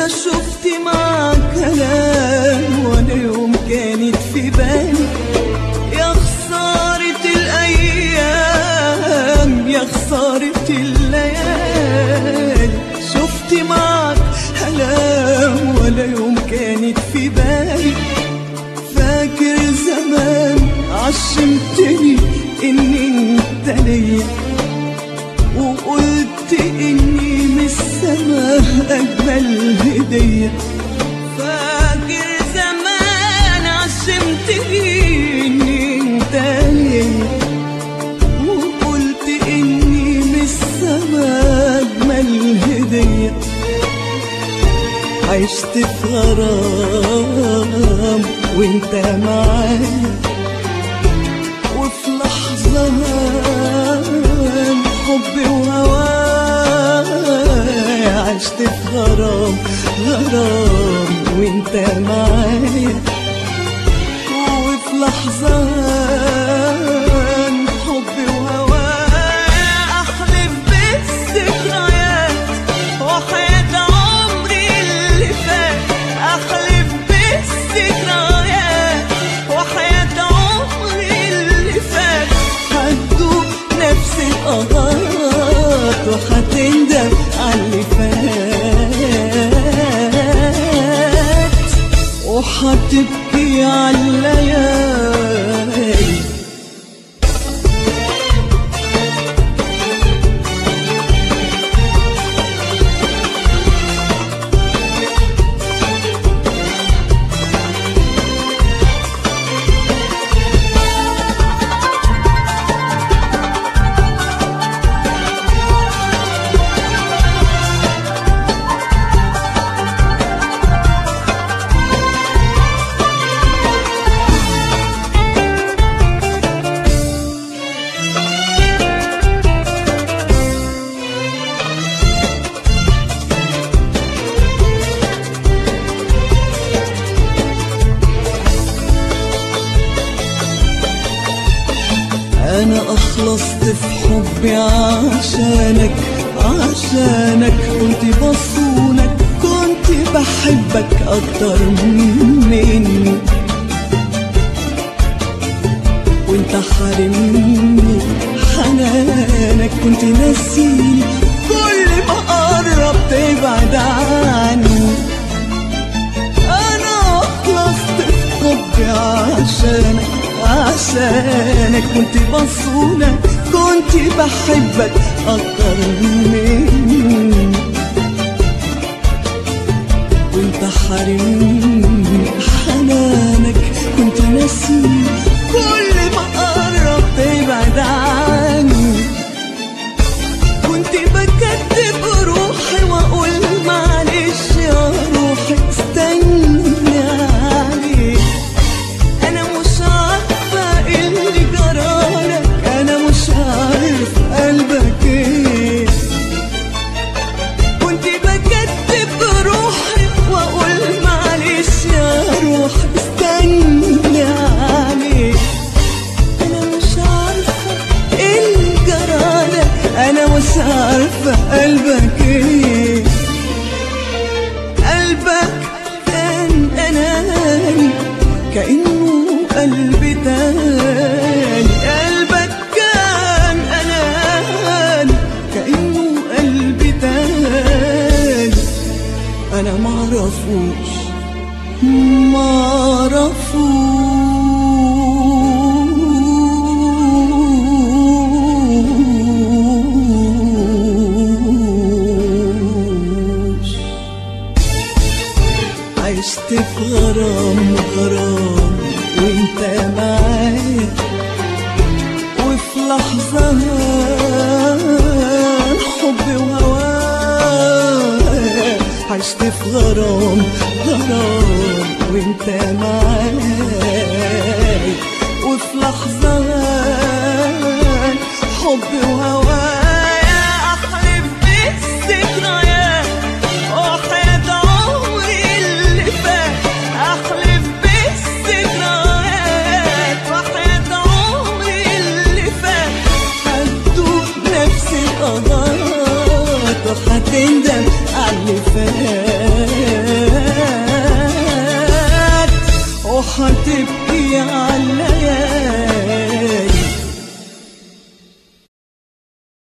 انا شفت معاك كلام ولا يوم كانت في بالي يا خسارة الايام يا خسارة الليالي شفت معاك كلام ولا يوم كانت في بالي فاكر زمان عشمتني ان انت ليا وقلت اني من السما اجمل هديه فاكر زمان عشمتني ان انت ليا وقلت اني من السما اجمل هديه عشت في غرام وانت معايا وفي لحظة هان حبي وهواي عشت في غرام غرام وانت معايا وفي لحظة هان حبي وهواي أحلف بالذكريات وحياة عمري اللي فات أحلف بالذكريات وحياة عمري اللي فات هتدوق نفس القهات وهتندم على اللي فات وهتبكي على الليالي انا اخلصت في حبي عشانك عشانك كنت بصونك كنت بحبك اكتر مني وانت حارمني حنانك كنت ناسيني كل ما قرب تبعد عني انا خلصت في حبي عشانك عشانك كنت بصونك كنت بحبك اكتر مني وانت حارمني حنانك كنت ناسيني كل ما قرب تبعد عني كنت بكتب روحي واقول معلش يا روحي استني عليك انا مش عارفه ايه اللي جرالك انا مش عارف قلبك ايه كنت بكتب روحي واقول معلش يا روحي استني عليك انا مش عارفه ايه اللي جرالك انا مش عارفه قلبك ايه قلبك كان اناني كانه قلبي تاني قلبك كان اناني كانه قلبي تاني انا معرفوش معرفوش عشت في غرام غرام وانت معايا وفي لحظة هان حبي وهواي عشت في غرام غرام وانت معايا وفي لحظة هان حبي وهواي أحلف بالذكريات وحياة عمري اللي فات أحلف بالذكريات وحياة عمري اللي فات هتدوق نفس القضاء وهتندم على اللي فات